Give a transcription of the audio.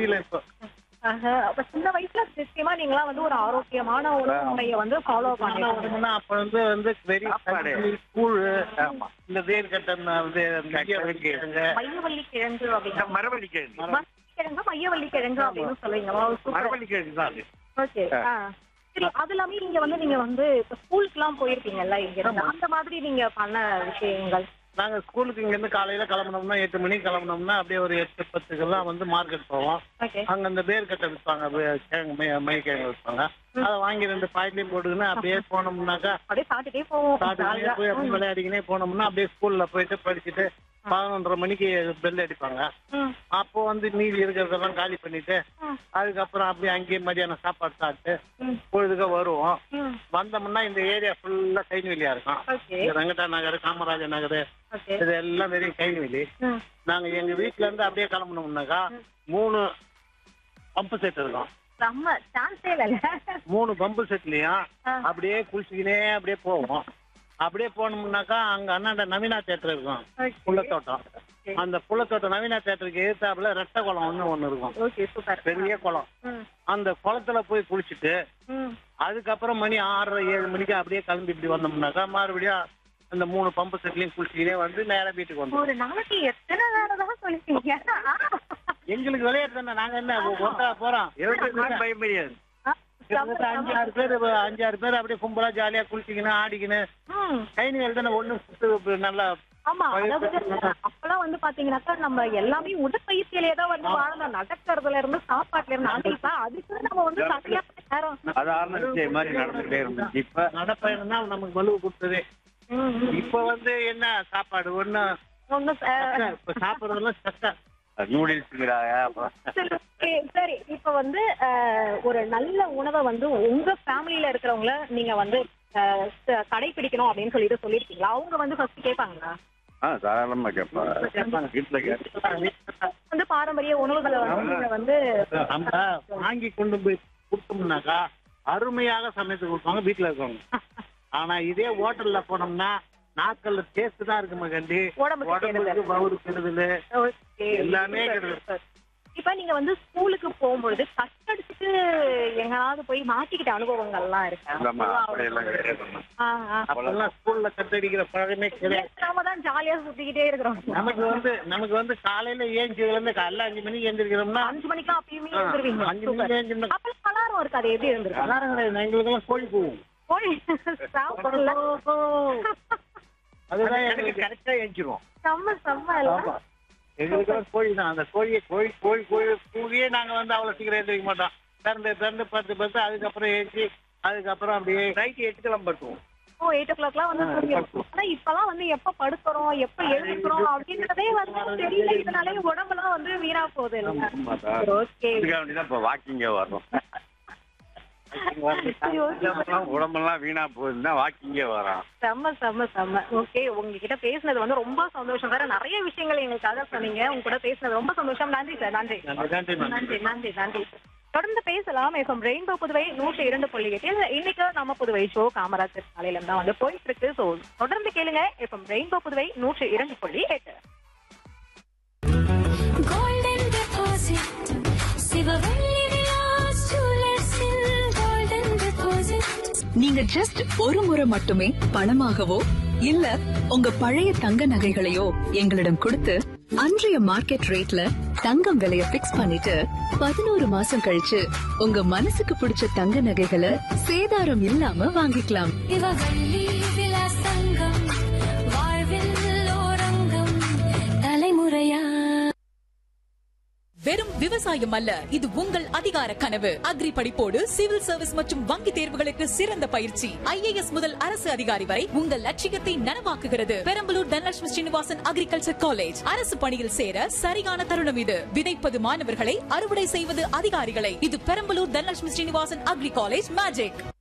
முடியல இப்போ ஆஹா, அப்ப சின்ன வயசுல நிச்சயமா நீங்களாம் வந்து ஒரு ஆரோக்கியமான உணவு முறையை வந்து ஃபாலோ என்ன பண்ணி ஒண்ணுன்னா அப்ப வந்து வந்து வெறி சாப்பாடு. கூழ் இந்த வேர்க்கட்டன் வந்து மையவள்ளி கிழங்கு, மையவள்ளி கிழங்கு அப்படிங்கிற மரவள்ளி கிழங்கு மரவள்ளி கிழங்கு மையவள்ளி கிழங்கு அப்படின்னு சொல்லுவீங்க Wow, super. மரவள்ளி கிழங்கு தான் அது ஓகே ஆ. சரி அது இல்லாம நீங்க வந்து நீங்க வந்து இப்ப ஸ்கூலுக்கு எல்லாம் போயிருப்பீங்கல்ல இங்க இருந்து அந்த மாதிரி நீங்க பண்ண விஷயங்கள் நாங்க ஸ்கூலுக்கு இங்க இருந்து காலையில கிளம்புனோம்னா எட்டு மணிக்கு கிளம்புனோம்னா அப்படியே ஒரு எட்டு பத்துக்கெல்லாம் வந்து மார்க்கெட் போவோம் ஓகே அங்க அந்த பேர் கட்டை விற்பாங்க வே- கிழங்கு மை மை கிழங்கு விற்பாங்க அதை வாங்கி ரெண்டு பாக்கெட்லயும் போட்டுக்கின்னு அப்படியே போனோம்னாக்கா அப்படியே சாப்பிட்டுட்டே போவோம் சாப்பிட்டுக்கினே போய் அப்படியே விளையாடிக்கினே போனோம்னா அப்படியே ஸ்கூல்ல போயிட்டு படிச்சுட்டு பதினொன்றரை மணிக்கு பெல் அடிப்பாங்க ம், அப்போ வந்து மீதி இருக்கிறதெல்லாம் காலி பண்ணிட்டு ம், அதுக்கப்புறம் அப்படியே அங்கேயே மதியானம் சாப்பாடு சாப்பிட்டு ம், பொழுதுக்க வருவோம் ம். வந்தோம்னா இந்த ஏரியா ஃபுல்லா கைன்வெளியா இருக்கும் ஓகே இந்த வெங்கடா நகர் காமராஜர் நகர் ஓகே இது எல்லாம் வெறும் கைன்வெளி ம். நாங்க எங்க வீட்ல இருந்து அப்படியே கிளம்பணும்னாக்கா மூணு பம்பு செட் இருக்கும் செம்ம சான்ஸே இல்ல மூணு பம்பு செட்லயும் ஆ. அப்படியே குளிச்சுக்கினே அப்படியே போவோம் அப்படியே போனோம்னாக்கா அங்க அண்ணாண்ட நவீனா தேட்டர் இருக்கும் புள்ளத்தோட்டம் அந்த புள்ளத்தோட்டம் நவீனா தேட்டருக்கு எதிர்த்தாப்புல ரெட்டை குளம் ஒண்ணு ஒண்ணு இருக்கும் ஓகே சூப்பர் பெரிய குளம் ம், அந்த குளத்துல போய் குளிச்சுட்டு ம். அதுக்கப்புறம் மணி ஆறரை ஏழு மணிக்கு அப்படியே கிளம்பி இப்படி வந்தோம்னாக்கா மறுபடியும் அந்த மூணு பம்பு செட்லயும் குளிச்சுக்கினே வந்து நேரா வீட்டுக்கு வந்தோம் ஒரு நாளைக்கு எத்தனை வேலை தான் சொல்லிருக்கீங்க எங்களுக்கு விளையாட்டு தானே நாங்க என்ன ஒட்டா போறோம் இருபத்தி பயம் முடியாது கிட்டத்தட்ட அஞ்சு ஆறு பேர் அஞ்சு ஆறு பேர் அப்படியே கும்பலா ஜாலியா குளிச்சிக்கின்னு ஆடிக்கின்னு ம். கைனிகள் தானே ஒண்ணு சுத்து நல்லா ஆமா அதாவது அப்பெல்லாம் வந்து பாத்தீங்கன்னாக்கா நம்ம எல்லாமே உடற்பயிற்சியிலே தான் வந்து வாழ்ந்தோம் நடக்கிறதுல இருந்து சாப்பாட்டுல இருந்து ஆனா இப்ப அதுக்கு நம்ம வந்து சரியா நேரம் சாதாரண விஷயம் மாதிரி நடந்துகிட்டே இருந்துச்சு இப்ப நடப்பயணம் தான் நமக்கு வலுவு கொடுத்தது ம், ம். இப்ப வந்து என்ன சாப்பாடு ஒண்ணு ஒண்ணும் ச- இப்ப சாப்பிடுறதெல்லாம் சட்டை நூடுல்ஸுங்கிறாங்க அப்புறம் சரி, okay, சரி இப்ப வந்து அஹ், ஒரு நல்ல உணவை வந்து உங்க ஃபேமிலில இருக்கிறவங்கள நீங்க வந்து அஹ், ச- கடைபிடிக்கணும் அப்படின்னு சொல்லிட்டு சொல்லிருக்கீங்களா அவங்க வந்து ஃபர்ஸ்ட் கேட்பாங்களா ஆ தாராளமா கேட்பாங்க வீட்டுல கேட்பாங்க வந்து பாரம்பரிய உணவுகளை வந்து நீங்க வந்து நம்ம வாங்கி கொண்டு போய் கொடுத்தோம்னாக்கா அருமையாக சமைத்து கொடுப்பாங்க வீட்டுல இருக்கவங்க ஆனா இதே ஹோட்டல்ல போனோம்னா நாக்கல்ல டேஸ்ட் தான் இருக்குமா கண்டி உடம்புக்கு உடம்புக்கு பவுரு கெடுதல் Okay. எல்லாமே கெடுதல் இப்ப நீங்க வந்து ஸ்கூலுக்கு போகும்பொழுது கட்டடிச்சுட்டு எங்கனாவது போய் மாட்டிக்கிட்ட அனுபவங்கள்லாம் இல்லம்மா அப்படியெல்லாம் இருக்கு கிடையாதும்மா ஆ, ஆ. அப்பெல்லாம் ஸ்கூல்ல கட்டடிக்கிற பழக்கமே கிடையாது நாம தான் ஜாலியா சுத்திக்கிட்டே இருக்கிறோம் நமக்கு வந்து நமக்கு வந்து காலையில ஏஞ்சில இருந்து காலைல அஞ்சு மணிக்கு எழுந்திருக்கிறோம்னா அஞ்சு மணிக்கு அப்பயுமே எழுந்துருவீங்க அஞ்சு மணிக்கு எழுந்திருந்தா அப்ப பலாரம் இருக்கு அது எப்படி இருந்திருக்கு அலாரம் கிடையாது எங்களுக்கெல்லாம் கோழி போகும் போய் சாப்பிடல அதுதான் எனக்கு எங்களுக்கு கரெக்டா எழுச்சிருவோம் செம்ம செம்ம இல்ல? ஆமா. எங்களுக்கெல்லாம் கோழி தான் அந்த கோழியை கோழி கோழி கோழி கூவியே நாங்க வந்து அவ்வளவு சீக்கிரம் எழுந்திரிக்க மாட்டோம் பிறந்து பிறந்து பத்து பத்து அதுக்கப்புறம் ஏற்றி அதுக்கப்புறம் அப்படியே நைட்டு எட்டுக்கெல்லாம் பட்டுவோம் ஓ எயிட் ஓ கிளாக்லாம் வந்து தூங்கிடும் ஆனா இப்பெல்லாம் வந்து எப்ப படுக்கிறோம் எப்ப எழுந்திருக்கிறோம் அப்படின்றதே வந்து தெரியல இதனாலே உடம்பெல்லாம் வந்து வீணா போகுது ஓகே இதுக்காக வேண்டிதான் இப்ப வாக்கிங்கே வர்றோம் சரி, okay. உடம்பெல்லாம் உடம்பெல்லாம் வீணா போகுதுன்னா வாக்கிங்கே வரோம் செம்ம செம்ம செம்ம ஓகே உங்ககிட்ட பேசினது வந்து ரொம்ப சந்தோஷம் வேற நிறைய விஷயங்கள் எங்களுக்காக சொன்னீங்க உங்க கூட பேசினது ரொம்ப சந்தோஷம் நன்றி சார் நன்றி நன்றி, நன்றி, நன்றி. நன்றி நன்றி நன்றி தொடர்ந்து பேசலாம் எஃப்எம் ரெயின்போ புதுவை நூற்றி இரண்டு புள்ளி எட்டில் இன்னைக்கு நம்ம புதுவை ஷோ காமராஜர் சாலையில தான் வந்து போயிட்டு இருக்கு ஸோ தொடர்ந்து கேளுங்க எஃப்எம் ரெயின்போ புதுவை நூற்றி இரண்டு புள்ளி எட்டு Golden deposit. சிவவெள்ளி விலாஸ் ஜுவல்லர்ஸில் golden deposit. நீங்க ஜஸ்ட் ஒரு முறை மட்டுமே பணமாகவோ இல்ல உங்க பழைய தங்க நகைகளையோ எங்களிடம் கொடுத்து அன்றைய மார்க்கெட் ரேட்ல தங்கம் விலைய பிக்ஸ் பண்ணிட்டு பதினோரு மாசம் கழிச்சு உங்க மனசுக்கு பிடிச்ச தங்க நகைகளை சேதாரம் இல்லாம வாங்கிக்கலாம் சிவவெள்ளி விலாஸ் தங்கம். வாழ்வில் ஓரங்கம். தலைமுறையா வெறும் விவசாயம் அல்ல இது உங்கள் அதிகார கனவு அக்ரி படிப்போடு சிவில் சர்வீஸ் மற்றும் வங்கி தேர்வுகளுக்கு சிறந்த பயிற்சி ஐஏஎஸ் முதல் அரசு அதிகாரி வரை உங்கள் லட்சியத்தை நனவாக்குகிறது பெரம்பலூர் தனலட்சுமி ஸ்ரீனிவாசன் அக்ரிகல்ச்சர் காலேஜ் அரசு பணியில் சேர சரியான தருணம் இது விதைப்பது மாணவர்களை அறுவடை செய்வது அதிகாரிகளை இது Perambalur Dhanalakshmi Srinivasan agri college magic